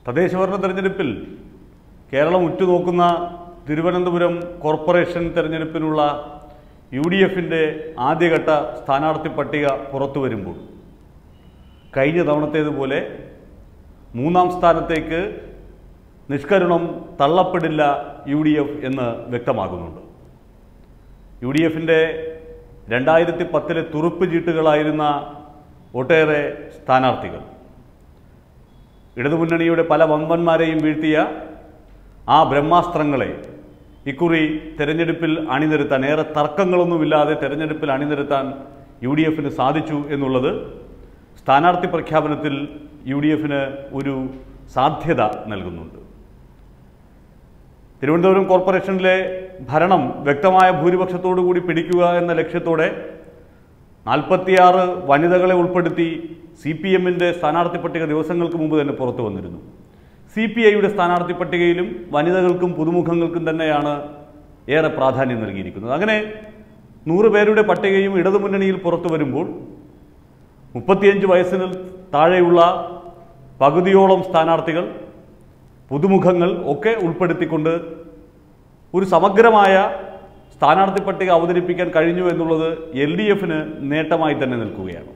തദ്ദേശഭരണ തെരഞ്ഞെടുപ്പിൽ കേരളം ഉറ്റുനോക്കുന്ന തിരുവനന്തപുരം കോർപ്പറേഷൻ തെരഞ്ഞെടുപ്പിനുള്ള യു ഡി എഫിൻ്റെ ആദ്യഘട്ട സ്ഥാനാർത്ഥി പട്ടിക പുറത്തു വരുമ്പോൾ കഴിഞ്ഞ തവണത്തേതുപോലെ മൂന്നാം സ്ഥാനത്തേക്ക് നിഷ്കരുണം തള്ളപ്പെടില്ല യു ഡി എഫ് എന്ന് വ്യക്തമാകുന്നുണ്ട് യു ഡി എഫിൻ്റെ രണ്ടായിരത്തി പത്തിലെ തുറുപ്പ് ചീട്ടുകളായിരുന്ന ഒട്ടേറെ സ്ഥാനാർത്ഥികൾ ഇടതുമുന്നണിയുടെ പല വമ്പന്മാരെയും വീഴ്ത്തിയ ആ ബ്രഹ്മാസ്ത്രങ്ങളെ ഇക്കുറി തെരഞ്ഞെടുപ്പിൽ അണിനിരത്താൻ ഏറെ തർക്കങ്ങളൊന്നുമില്ലാതെ തെരഞ്ഞെടുപ്പിൽ അണിനിരത്താൻ യു ഡി എഫിന് സാധിച്ചു എന്നുള്ളത് സ്ഥാനാർത്ഥി പ്രഖ്യാപനത്തിൽ യു ഡി എഫിന് ഒരു സാധ്യത നൽകുന്നുണ്ട് തിരുവനന്തപുരം കോർപ്പറേഷനിലെ ഭരണം വ്യക്തമായ ഭൂരിപക്ഷത്തോടു കൂടി പിടിക്കുക എന്ന ലക്ഷ്യത്തോടെ നാൽപ്പത്തിയാറ് വനിതകളെ ഉൾപ്പെടുത്തി സി പി എമ്മിൻ്റെ സ്ഥാനാർത്ഥി പട്ടിക ദിവസങ്ങൾക്ക് മുമ്പ് തന്നെ പുറത്തു വന്നിരുന്നു സി പി ഐയുടെ സ്ഥാനാർത്ഥി പട്ടികയിലും വനിതകൾക്കും പുതുമുഖങ്ങൾക്കും തന്നെയാണ് ഏറെ പ്രാധാന്യം നൽകിയിരിക്കുന്നത് അങ്ങനെ നൂറ് പേരുടെ പട്ടികയും ഇടതുമുന്നണിയിൽ പുറത്തു വരുമ്പോൾ മുപ്പത്തിയഞ്ച് വയസ്സിന് താഴെയുള്ള പകുതിയോളം സ്ഥാനാർത്ഥികൾ പുതുമുഖങ്ങൾ ഒക്കെ ഉൾപ്പെടുത്തിക്കൊണ്ട് ഒരു സമഗ്രമായ സ്ഥാനാർത്ഥി പട്ടിക അവതരിപ്പിക്കാൻ കഴിഞ്ഞു എന്നുള്ളത് എൽ ഡി എഫിന് നേട്ടമായി തന്നെ നിൽക്കുകയാണ്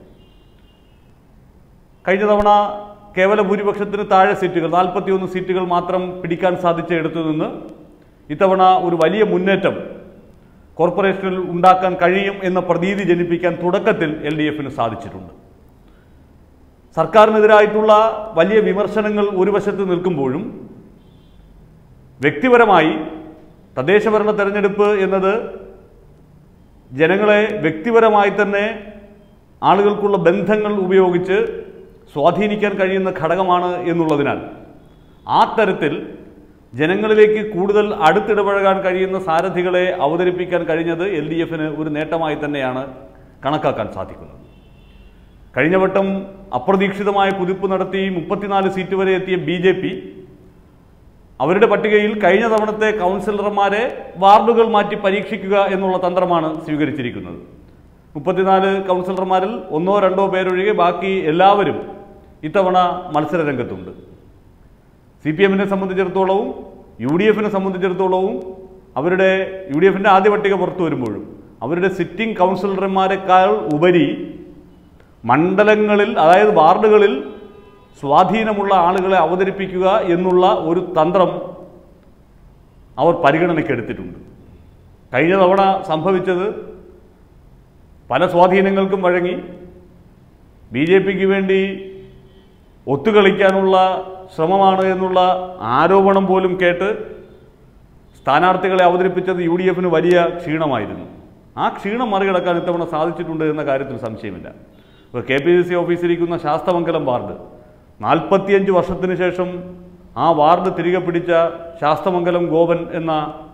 കഴിഞ്ഞ തവണ കേവല ഭൂരിപക്ഷത്തിന് താഴെ സീറ്റുകൾ നാൽപ്പത്തിയൊന്ന് സീറ്റുകൾ മാത്രം പിടിക്കാൻ സാധിച്ച ഇടത്തു നിന്ന് ഇത്തവണ ഒരു വലിയ മുന്നേറ്റം കോർപ്പറേഷനിൽ ഉണ്ടാക്കാൻ കഴിയും എന്ന പ്രതീതി ജനിപ്പിക്കാൻ തുടക്കത്തിൽ എൽ ഡി എഫിന് സാധിച്ചിട്ടുണ്ട് സർക്കാരിനെതിരായിട്ടുള്ള വലിയ വിമർശനങ്ങൾ ഒരു വശത്ത് നിൽക്കുമ്പോഴും വ്യക്തിപരമായി തദ്ദേശഭരണ തെരഞ്ഞെടുപ്പ് എന്നത് ജനങ്ങളെ വ്യക്തിപരമായി തന്നെ ആളുകൾക്കുള്ള ബന്ധങ്ങൾ ഉപയോഗിച്ച് സ്വാധീനിക്കാൻ കഴിയുന്ന ഘടകമാണ് എന്നുള്ളതിനാൽ ആ തരത്തിൽ ജനങ്ങളിലേക്ക് കൂടുതൽ അടുത്തിടപഴകാൻ കഴിയുന്ന സാരഥികളെ അവതരിപ്പിക്കാൻ കഴിഞ്ഞത് എൽ ഡി എഫിന് ഒരു നേട്ടമായി തന്നെയാണ് കണക്കാക്കാൻ സാധിക്കുന്നത് കഴിഞ്ഞ വട്ടം അപ്രതീക്ഷിതമായ കുതിപ്പ് നടത്തി മുപ്പത്തിനാല് സീറ്റ് വരെ എത്തിയ ബി ജെ പി അവരുടെ പട്ടികയിൽ കഴിഞ്ഞ തവണത്തെ കൗൺസിലർമാരെ വാർഡുകൾ മാറ്റി പരീക്ഷിക്കുക എന്നുള്ള തന്ത്രമാണ് സ്വീകരിച്ചിരിക്കുന്നത് മുപ്പത്തിനാല് കൗൺസിലർമാരിൽ ഒന്നോ രണ്ടോ പേരൊഴികെ ബാക്കി എല്ലാവരും ഇത്തവണ മത്സര രംഗത്തുണ്ട് സി പി എമ്മിനെ സംബന്ധിച്ചിടത്തോളവും യു ഡി എഫിനെ സംബന്ധിച്ചിടത്തോളവും അവരുടെ യു ഡി എഫിൻ്റെ ആദ്യ പട്ടിക പുറത്തു വരുമ്പോഴും അവരുടെ സിറ്റിംഗ് കൗൺസിലർമാരെക്കാൾ ഉപരി മണ്ഡലങ്ങളിൽ അതായത് വാർഡുകളിൽ സ്വാധീനമുള്ള ആളുകളെ അവതരിപ്പിക്കുക എന്നുള്ള ഒരു തന്ത്രം അവർ പരിഗണനയ്ക്ക് എടുത്തിട്ടുണ്ട് കഴിഞ്ഞ തവണ സംഭവിച്ചത് പല സ്വാധീനങ്ങൾക്കും വഴങ്ങി ബി ജെ പിക്ക് വേണ്ടി ഒത്തുകളിക്കാനുള്ള ശ്രമമാണ് എന്നുള്ള ആരോപണം പോലും കേട്ട് സ്ഥാനാർത്ഥികളെ അവതരിപ്പിച്ചത് യു ഡി എഫിന് വലിയ ക്ഷീണമായിരുന്നു ആ ക്ഷീണം മറികടക്കാൻ ഇത്തവണ സാധിച്ചിട്ടുണ്ട് എന്ന കാര്യത്തിൽ സംശയമില്ല ഇപ്പോൾ കെ പി സി സി ഓഫീസിലിരിക്കുന്ന ശാസ്തമംഗലം വാർഡ് നാൽപ്പത്തിയഞ്ച് വർഷത്തിന് ശേഷം ആ വാർഡ് തിരികെ പിടിച്ച ശാസ്തമംഗലം ഗോപൻ എന്ന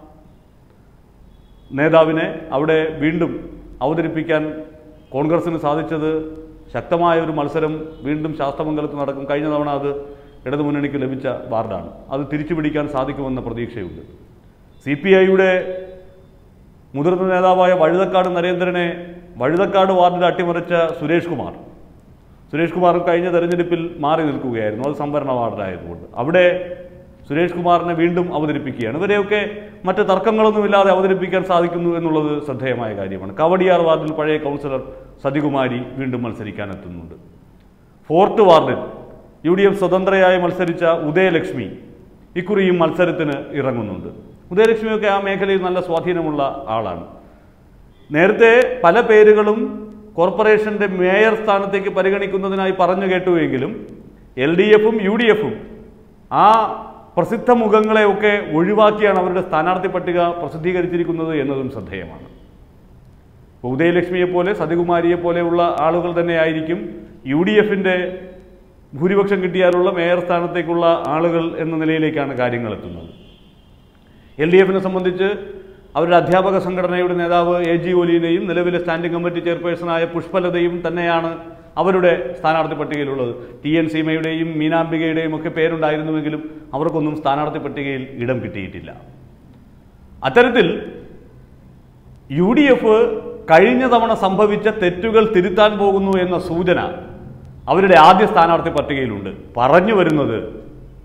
നേതാവിനെ അവിടെ വീണ്ടും അവതരിപ്പിക്കാൻ കോൺഗ്രസിന് സാധിച്ചത് ശക്തമായ ഒരു മത്സരം വീണ്ടും ശാസ്തമംഗലത്ത് നടക്കും കഴിഞ്ഞ തവണ അത് ഇടതുമുന്നണിക്ക് ലഭിച്ച വാർഡാണ് അത് തിരിച്ചു പിടിക്കാൻ സാധിക്കുമെന്ന പ്രതീക്ഷയുണ്ട് സി പി ഐയുടെ മുതിർന്ന നേതാവായ വഴുതക്കാട് നരേന്ദ്രനെ വഴുതക്കാട് വാർഡിൽ അട്ടിമറിച്ച സുരേഷ് കുമാർ സുരേഷ് കുമാർ കഴിഞ്ഞ തെരഞ്ഞെടുപ്പിൽ മാറി നിൽക്കുകയായിരുന്നു അത് സംവരണ വാർഡായതുകൊണ്ട് അവിടെ സുരേഷ് കുമാറിനെ വീണ്ടും അവതരിപ്പിക്കുകയാണ് ഇവരെയൊക്കെ മറ്റ് തർക്കങ്ങളൊന്നുമില്ലാതെ അവതരിപ്പിക്കാൻ സാധിക്കുന്നു എന്നുള്ളത് ശ്രദ്ധേയമായ കാര്യമാണ് കവടിയാർ വാർഡിൽ പഴയ കൗൺസിലർ സതികുമാരി വീണ്ടും മത്സരിക്കാൻ എത്തുന്നുണ്ട് ഫോർത്ത് വാർഡിൽ യു ഡി എഫ് സ്വതന്ത്രയായി മത്സരിച്ച ഉദയലക്ഷ്മി ഇക്കുറിയും മത്സരത്തിന് ഇറങ്ങുന്നുണ്ട് ഉദയലക്ഷ്മിയൊക്കെ ആ മേഖലയിൽ നല്ല സ്വാധീനമുള്ള ആളാണ് നേരത്തെ പല പേരുകളും കോർപ്പറേഷന്റെ മേയർ സ്ഥാനത്തേക്ക് പരിഗണിക്കുന്നതിനായി പറഞ്ഞു കേട്ടുവെങ്കിലും എൽ ഡി എഫും യു ഡി എഫും ആ പ്രസിദ്ധ മുഖങ്ങളെയൊക്കെ ഒഴിവാക്കിയാണ് അവരുടെ സ്ഥാനാർത്ഥി പട്ടിക പ്രസിദ്ധീകരിച്ചിരിക്കുന്നത് എന്നതും ശ്രദ്ധേയമാണ് ഇപ്പോൾ ഉദയലക്ഷ്മിയെ പോലെ സതികുമാരിയെ പോലെയുള്ള ആളുകൾ തന്നെയായിരിക്കും യു ഡി എഫിൻ്റെ ഭൂരിപക്ഷം കിട്ടിയാലുള്ള മേയർ സ്ഥാനത്തേക്കുള്ള ആളുകൾ എന്ന നിലയിലേക്കാണ് കാര്യങ്ങൾ എത്തുന്നത് എൽ ഡി എഫിനെ സംബന്ധിച്ച് അവരുടെ അധ്യാപക സംഘടനയുടെ നേതാവ് എ ജി ഒലീനയും നിലവിലെ സ്റ്റാൻഡിംഗ് കമ്മിറ്റി ചെയർപേഴ്സണായ പുഷ്പലതയും തന്നെയാണ് അവരുടെ സ്ഥാനാർത്ഥി പട്ടികയിലുള്ളത് ടി എൻ സീമയുടെയും മീനാംബികയുടെയും ഒക്കെ പേരുണ്ടായിരുന്നുവെങ്കിലും അവർക്കൊന്നും സ്ഥാനാർത്ഥി പട്ടികയിൽ ഇടം കിട്ടിയിട്ടില്ല അത്തരത്തിൽ യു ഡി എഫ് കഴിഞ്ഞ തവണ സംഭവിച്ച തെറ്റുകൾ തിരുത്താൻ പോകുന്നു എന്ന സൂചന അവരുടെ ആദ്യ സ്ഥാനാർത്ഥി പട്ടികയിലുണ്ട് പറഞ്ഞു വരുന്നത്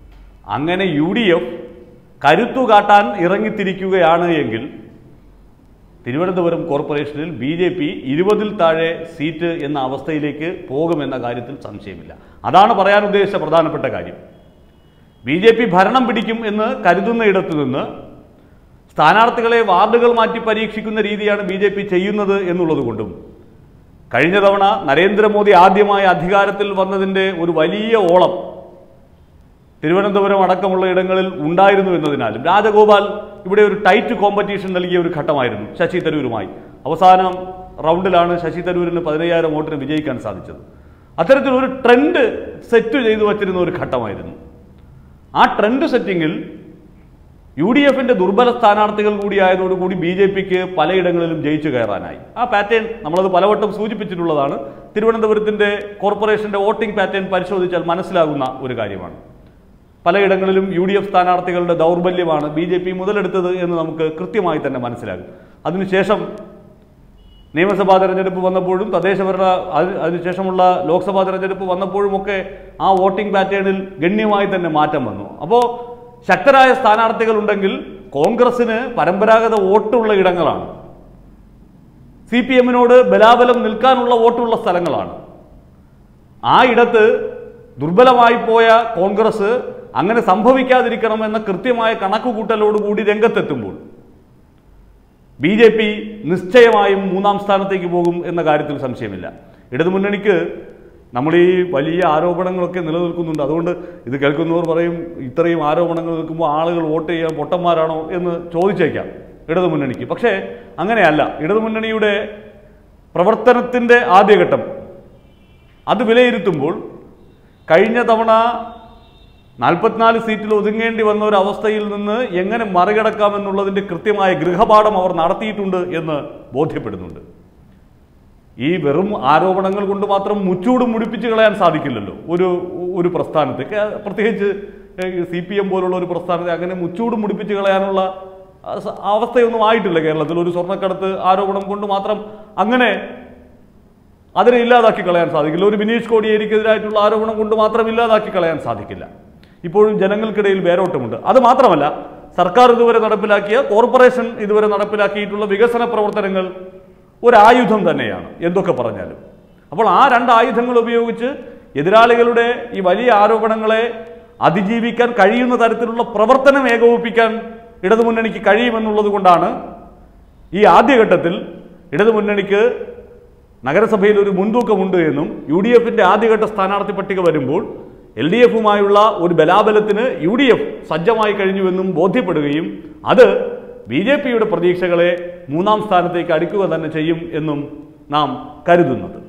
അങ്ങനെ യു ഡി എഫ് കരുത്തു കാട്ടാൻ ഇറങ്ങിത്തിരിക്കുകയാണ് എങ്കിൽ തിരുവനന്തപുരം കോർപ്പറേഷനിൽ ബി ജെ പി ഇരുപതിൽ താഴെ സീറ്റ് എന്ന അവസ്ഥയിലേക്ക് പോകുമെന്ന കാര്യത്തിൽ സംശയമില്ല അതാണ് പറയാൻ ഉദ്ദേശിച്ച പ്രധാനപ്പെട്ട കാര്യം ബി ജെ പി ഭരണം പിടിക്കും എന്ന് കരുതുന്നയിടത്തു നിന്ന് സ്ഥാനാർത്ഥികളെ വാർഡുകൾ മാറ്റി പരീക്ഷിക്കുന്ന രീതിയാണ് ബി ജെ പി ചെയ്യുന്നത് എന്നുള്ളത് കൊണ്ടും കഴിഞ്ഞ തവണ നരേന്ദ്രമോദി ആദ്യമായി അധികാരത്തിൽ വന്നതിൻ്റെ ഒരു വലിയ ഓളം തിരുവനന്തപുരം അടക്കമുള്ള ഇടങ്ങളിൽ ഉണ്ടായിരുന്നു എന്നതിനാലും രാജഗോപാൽ ഇവിടെ ഒരു ടൈറ്റ് കോമ്പറ്റീഷൻ നൽകിയ ഒരു ഘട്ടമായിരുന്നു ശശി തരൂരുമായി അവസാനം റൗണ്ടിലാണ് ശശി തരൂരിന് പതിനയ്യായിരം വോട്ടിന് വിജയിക്കാൻ സാധിച്ചത് അത്തരത്തിലൊരു ട്രെൻഡ് സെറ്റ് ചെയ്തു വച്ചിരുന്ന ഒരു ഘട്ടമായിരുന്നു ആ ട്രെൻഡ് സെറ്റിങ്ങിൽ യു ഡി എഫിന്റെ ദുർബല സ്ഥാനാർത്ഥികൾ കൂടിയായതോടുകൂടി ബി ജെ പിക്ക് പലയിടങ്ങളിലും ജയിച്ചു കയറാനായി ആ പാറ്റേൺ നമ്മളത് പലവട്ടം സൂചിപ്പിച്ചിട്ടുള്ളതാണ് തിരുവനന്തപുരത്തിന്റെ കോർപ്പറേഷന്റെ വോട്ടിംഗ് പാറ്റേൺ പരിശോധിച്ചാൽ മനസ്സിലാകുന്ന ഒരു കാര്യമാണ് പലയിടങ്ങളിലും യു ഡി എഫ് സ്ഥാനാർത്ഥികളുടെ ദൗർബല്യമാണ് ബി ജെ പി മുതലെടുത്തത് എന്ന് നമുക്ക് കൃത്യമായി തന്നെ മനസ്സിലാകും അതിനുശേഷം നിയമസഭാ തെരഞ്ഞെടുപ്പ് വന്നപ്പോഴും തദ്ദേശഭരണ അതിന് അതിനുശേഷമുള്ള ലോക്സഭാ തെരഞ്ഞെടുപ്പ് വന്നപ്പോഴുമൊക്കെ ആ വോട്ടിംഗ് പാറ്റേണിൽ ഗണ്യമായി തന്നെ മാറ്റം വന്നു അപ്പോൾ ശക്തരായ സ്ഥാനാർത്ഥികൾ ഉണ്ടെങ്കിൽ കോൺഗ്രസിന് പരമ്പരാഗത വോട്ടുള്ള ഇടങ്ങളാണ് സി പി എമ്മിനോട് ബലാബലം നിൽക്കാനുള്ള വോട്ടുള്ള സ്ഥലങ്ങളാണ് ആ ഇടത്ത് ദുർബലമായി പോയ കോൺഗ്രസ് അങ്ങനെ സംഭവിക്കാതിരിക്കണമെന്ന കൃത്യമായ കണക്കുകൂട്ടലോടുകൂടി രംഗത്തെത്തുമ്പോൾ ബി ജെ പി നിശ്ചയമായും മൂന്നാം സ്ഥാനത്തേക്ക് പോകും എന്ന കാര്യത്തിൽ സംശയമില്ല ഇടതുമുന്നണിക്ക് നമ്മൾ ഈ വലിയ ആരോപണങ്ങളൊക്കെ നിലനിൽക്കുന്നുണ്ട് അതുകൊണ്ട് ഇത് കേൾക്കുന്നവർ പറയും ഇത്രയും ആരോപണങ്ങൾ നിൽക്കുമ്പോൾ ആളുകൾ വോട്ട് ചെയ്യാൻ പൊട്ടന്മാരാണോ എന്ന് ചോദിച്ചേക്കാം ഇടതുമുന്നണിക്ക് പക്ഷേ അങ്ങനെയല്ല ഇടതുമുന്നണിയുടെ പ്രവർത്തനത്തിൻ്റെ ആദ്യഘട്ടം അത് വിലയിരുത്തുമ്പോൾ കഴിഞ്ഞ തവണ നാൽപ്പത്തിനാല് സീറ്റിൽ ഒതുങ്ങേണ്ടി വന്ന ഒരു അവസ്ഥയിൽ നിന്ന് എങ്ങനെ മറികടക്കാമെന്നുള്ളതിൻ്റെ കൃത്യമായ ഗൃഹപാഠം അവർ നടത്തിയിട്ടുണ്ട് എന്ന് ബോധ്യപ്പെടുന്നുണ്ട് ഈ വെറും ആരോപണങ്ങൾ കൊണ്ട് മാത്രം മുച്ചൂട് മുടിപ്പിച്ച് കളയാൻ സാധിക്കില്ലല്ലോ ഒരു ഒരു പ്രസ്ഥാനത്തെ കേ- പ്രത്യേകിച്ച് സി പി എം പോലുള്ള ഒരു പ്രസ്ഥാനത്തെ അങ്ങനെ മുച്ചൂട് മുടിപ്പിച്ച് കളയാനുള്ള ആ, സ- അവസ്ഥയൊന്നും ആയിട്ടില്ല കേരളത്തിൽ ഒരു സ്വർണ്ണക്കടത്ത് ആരോപണം കൊണ്ട് മാത്രം അങ്ങനെ അതിനെ ഇല്ലാതാക്കി കളയാൻ സാധിക്കില്ല ഒരു ബിനീഷ് കോടിയേരിക്കെതിരായിട്ടുള്ള ആരോപണം കൊണ്ട് മാത്രം ഇല്ലാതാക്കി കളയാൻ സാധിക്കില്ല ഇപ്പോഴും ജനങ്ങൾക്കിടയിൽ വേരോട്ടമുണ്ട് അത് മാത്രമല്ല സർക്കാർ ഇതുവരെ നടപ്പിലാക്കിയ കോർപ്പറേഷൻ ഇതുവരെ നടപ്പിലാക്കിയിട്ടുള്ള വികസന പ്രവർത്തനങ്ങൾ ഒരായുധം തന്നെയാണ് എന്തൊക്കെ പറഞ്ഞാലും അപ്പോൾ ആ രണ്ട് ആയുധങ്ങൾ ഉപയോഗിച്ച് എതിരാളികളുടെ ഈ വലിയ ആരോപണങ്ങളെ അതിജീവിക്കാൻ കഴിയുന്ന തരത്തിലുള്ള പ്രവർത്തനം ഏകോപിപ്പിക്കാൻ ഇടതുമുന്നണിക്ക് കഴിയുമെന്നുള്ളത് കൊണ്ടാണ് ഈ ആദ്യഘട്ടത്തിൽ ഇടതുമുന്നണിക്ക് നഗരസഭയിൽ ഒരു മുൻതൂക്കമുണ്ട് എന്നും യു ഡി എഫിന്റെ ആദ്യഘട്ട സ്ഥാനാർത്ഥി പട്ടിക വരുമ്പോൾ എൽ ഡി എഫുമായുള്ള ഒരു ബലാബലത്തിന് യു ഡി എഫ് സജ്ജമായി കഴിഞ്ഞുവെന്നും ബോധ്യപ്പെടുകയും അത് ബി ജെ പിയുടെ പ്രതീക്ഷകളെ മൂന്നാം സ്ഥാനത്തേക്ക് അടുക്കുക തന്നെ ചെയ്യും എന്നും നാം കരുതുന്നത്